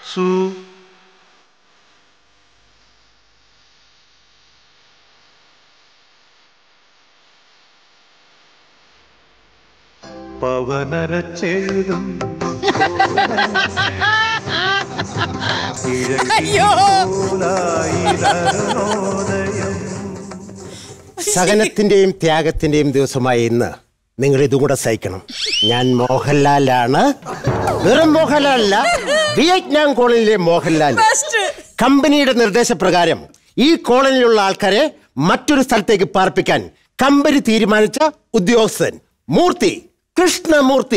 സു പവനരച്ചെഴുതും അയ്യോ സഹനത്തിന്റെയും ത്യാഗത്തിന്റെയും ദിവസമായ ഇന്ന് നിങ്ങൾ ഇതും കൂടെ സഹിക്കണം ഞാൻ മോഹൻലാലാണ് വെറും മോഹൻലാലല്ല വിയറ്റ്നാം കോളനിയിലെ മോഹൻലാൽ ബെസ്റ്റ് കമ്പനിയുടെ നിർദ്ദേശപ്രകാരം ഈ കോളനിയിലുള്ള ആൾക്കാരെ മറ്റൊരു സ്ഥലത്തേക്ക് പാർപ്പിക്കാൻ കമ്പനി തീരുമാനിച്ച ഉദ്യോഗസ്ഥൻ മൂർത്തി കൃഷ്ണമൂർത്തി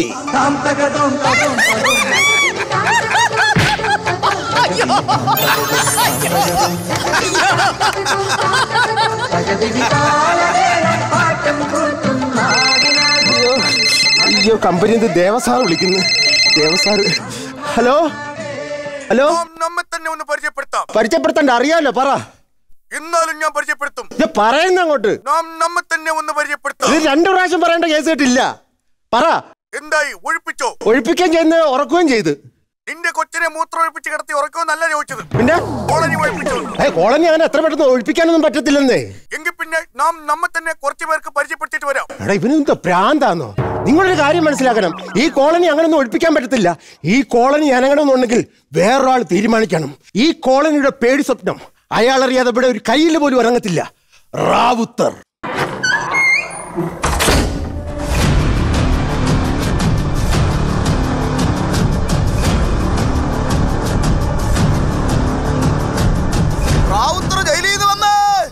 അയ്യോ അയ്യോ കമ്പനി ദേവസാർ വിളിക്കുന്നു ദേവസാർ ഹലോ ഹലോ നമ്മെ തന്നെ ഒന്ന് പരിചയപ്പെടുത്താം പരിചയപ്പെടുത്തണ്ട അറിയാലോ പറ എന്നാലും ഞാൻ പരിചയപ്പെടുത്തും ഇത് പറയുന്ന അങ്ങോട്ട് നാം നമ്മെ തന്നെ ഒന്ന് പരിചയപ്പെടുത്താം ഇത് രണ്ടു പ്രാവശ്യം പറയേണ്ട കേസ് കേട്ടില്ല പറ എന്തായി ഒഴിപ്പിച്ചോ ഒഴിപ്പിക്കുകയും ചെയ്യുന്ന ഉറക്കുകയും ചെയ്ത് നിന്റെ കൊച്ചിനെ മൂത്രം ഒഴിപ്പിച്ച് കിടത്തി ഉറക്കുമെന്നല്ല ചോദിച്ചത് പിന്നെ കോളനി ഒഴിപ്പിച്ചോ ഏ കോളനി അങ്ങനെ എത്ര പെട്ടെന്ന് ഒഴിപ്പിക്കാനൊന്നും പറ്റത്തില്ലെന്നേ എങ്കിൽ പിന്നെ നാം നമ്മെ തന്നെ കുറച്ചു പേർക്ക് പരിചയപ്പെടുത്തിയിട്ട് വരാം എടാ ഇവനെന്താ പ്രാന്താന്നോ നിങ്ങളൊരു കാര്യം മനസ്സിലാക്കണം ഈ കോളനി അങ്ങനൊന്നും ഒഴിപ്പിക്കാൻ പറ്റത്തില്ല ഈ കോളനി അനങ്ങണമെന്നുണ്ടെങ്കിൽ വേറൊരാൾ തീരുമാനിക്കണം ഈ കോളനിയുടെ പേടി സ്വപ്നം അയാൾ അറിയാതെ ഇവിടെ ഒരു കയ്യിൽ പോലും ഇറങ്ങത്തില്ല റാവുത്തർ റാവുത്തർ ജയിലിൽ നിന്ന് വന്നേ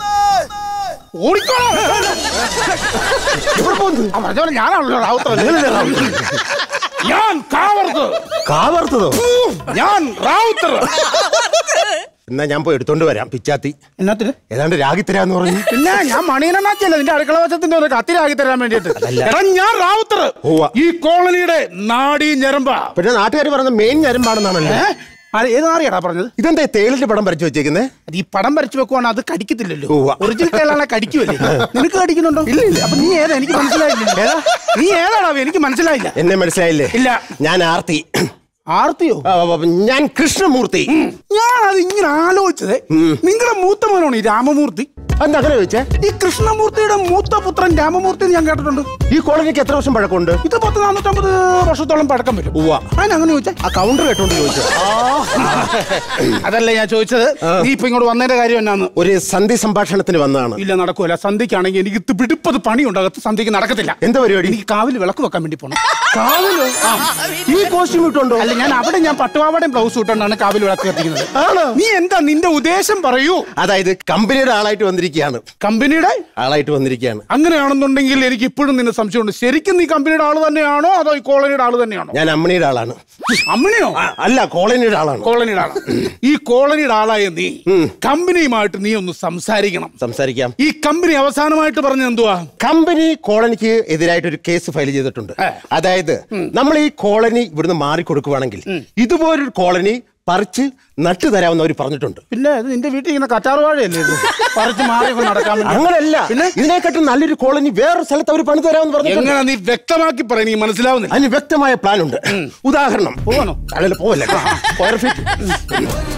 എവിടെ പോകുന്നു ഞാനാണല്ലോ റാവുത്തർ നിങ്ങളല്ലേ റാവുത്തർ? ഞാൻ കാവർത്ത് കാവർത്തതോ ഞാൻ റാവുത്തർ എന്നാ ഞാൻ പോയി എടുത്തോണ്ട് വരാം പിച്ചാത്തി എന്നത്തിന് ഏതാണ്ട് രാഗിത്തരാന്ന് പറഞ്ഞു പിന്നെ ഞാൻ മണിയനാക്കിയല്ല നിന്റെ അടുക്കള വശത്തിന്റെ ഒരു കത്തിരാക്കി തരാൻ വേണ്ടിട്ട് എടാ ഞാൻ റാവുത്തർ ഉവ്വ. ഈ കോളനിയുടെ നാടി ഞരമ്പ പിന്നെ നാട്ടുകാർ പറഞ്ഞ മെയിൻ ഞരമ്പാണെന്നാണല്ലോ ഏത് നാറിയാടാ പറഞ്ഞത് ഇതെന്താ തേളിന്റെ പടം വരച്ചു വെച്ചേക്കുന്നേ അത് ഈ പടം വരച്ചു വെക്കുവാണ് അത് കടിക്കത്തില്ലല്ലോ ഉവ്വ. ഒറിജിനൽ കേളാണെ കടിക്കുമല്ലേ നിനക്ക് കടിക്കുന്നുണ്ടോ ഇല്ല ഇല്ല അപ്പൊ നീ ഏതാ എനിക്ക് മനസ്സിലായില്ല ഏതാ നീ ഏതാടാ എനിക്ക് മനസ്സിലായില്ല എന്നെ മനസ്സിലായില്ലേ ഇല്ല. ഞാൻ ആർത്തി ആർത്തിയോ ആ, ആ, ആ, ഞാൻ കൃഷ്ണമൂർത്തി ഞാൻ അത് ഇങ്ങനെ ആലോചിച്ചത് നിങ്ങളുടെ മൂത്ത മോനാണ് ഈ രാമമൂർത്തി എന്താ അങ്ങനെ ചോദിച്ചേ ഈ കൃഷ്ണമൂർത്തിയുടെ മൂത്ത പുത്രൻ രാമമൂർത്തി എന്ന് ഞാൻ കേട്ടിട്ടുണ്ട് ഈ കോളനിക്ക് എത്ര വർഷം പഴക്കമുണ്ട് ഇത് പത്ത് നാനൂറ്റമ്പത് വർഷത്തോളം പഴക്കം വരും ഉവ്വ. അതിനങ്ങനെ ചോദിച്ചേ ആ കൗണ്ടർ കേട്ടോണ്ട് ചോദിച്ചു അതല്ല ഞാൻ ചോദിച്ചത് നീ ഇപ്പൊ ഇങ്ങോട്ട് വന്നതിന്റെ കാര്യം എന്നാന്ന് ഒരു സന്ധി സംഭാഷണത്തിന് വന്നതാണ് ഇല്ല നടക്കൂല സന്ധ്യക്കാണെങ്കിൽ എനിക്ക് ഇത് പിടിപ്പത് പണിയുണ്ട് അകത്ത് സന്ധ്യക്ക് നടക്കത്തില്ല എന്താ പരിപാടി എനിക്ക് കാവിൽ വിളക്ക് വെക്കാൻ വേണ്ടി പോണം കാവലോ ഈ കോസ്റ്റ്യൂം ഇട്ടുണ്ടോ അല്ല ഞാൻ അവിടെ ഞാൻ പട്ടുപാവാടയും ബ്ലൗസ് ഇട്ടുകൊണ്ടാണ് കാവിൽ വിളക്ക് കത്തിക്കുന്നത് ആണോ നീ എന്താ നിന്റെ ഉദ്ദേശം പറയൂ അതായത് കമ്പനിയുടെ ആളായിട്ട് വന്നിരിക്കുകയാണ് കമ്പനിയുടെ ആളായിട്ട് വന്നിരിക്കുകയാണ് അങ്ങനെയാണെന്നുണ്ടെങ്കിൽ എനിക്ക് ഇപ്പോഴും നിന്നെ സംശയമുണ്ട് ശരിക്കും നീ കമ്പനിയുടെ ആള് തന്നെയാണോ അതോ ഈ കോളനിയുടെ ആള് തന്നെയാണോ ഞാൻ അമ്മണിയുടെ ആളാണ് അമ്മിണിയോ ആ, അല്ല കോളനിയുടെ ആളാണ് കോളനിയുടെ ആളാ ഈ കോളനിയുടെ ആളായ നീ കമ്പനിയുമായിട്ട് നീ ഒന്ന് സംസാരിക്കണം സംസാരിക്കാം ഈ കമ്പനി അവസാനമായിട്ട് പറഞ്ഞ എന്തുവാ കമ്പനി കോളനിക്ക് എതിരായിട്ട് ഒരു കേസ് ഫയൽ ചെയ്തിട്ടുണ്ട് ഏ. അതായത് നമ്മൾ ഈ കോളനി ഇവിടുന്ന് മാറിക്കൊടുക്കുവാണെങ്കിൽ ഇതുപോലൊരു കോളനി പറിച്ച് നട്ടു തരാമെന്ന് അവർ പറഞ്ഞിട്ടുണ്ട് പിന്നെ ഇത് നിന്റെ വീട്ടിൽ ഇങ്ങനെ കറ്റാറുവാഴയല്ലേ ഇത് പറിച്ച് മാറി ഇങ്ങ് നടക്കാൻ വേണ്ടി അങ്ങനല്ല പിന്നെ ഇതിനെക്കാട്ടും നല്ലൊരു കോളനി വേറൊരു സ്ഥലത്ത് അവർ പണി തരാമെന്ന് പറഞ്ഞിട്ടുണ്ട് എങ്ങനെ നീ വ്യക്തമാക്കി പറ നീ മനസ്സിലാവുന്നില്ല അതിന് വ്യക്തമായ പ്ലാൻ ഉണ്ട് ഉദാഹരണം പോവാണോ അല്ലല്ല പോവല്ലേ സ്ക്വയർ ഫീറ്റ്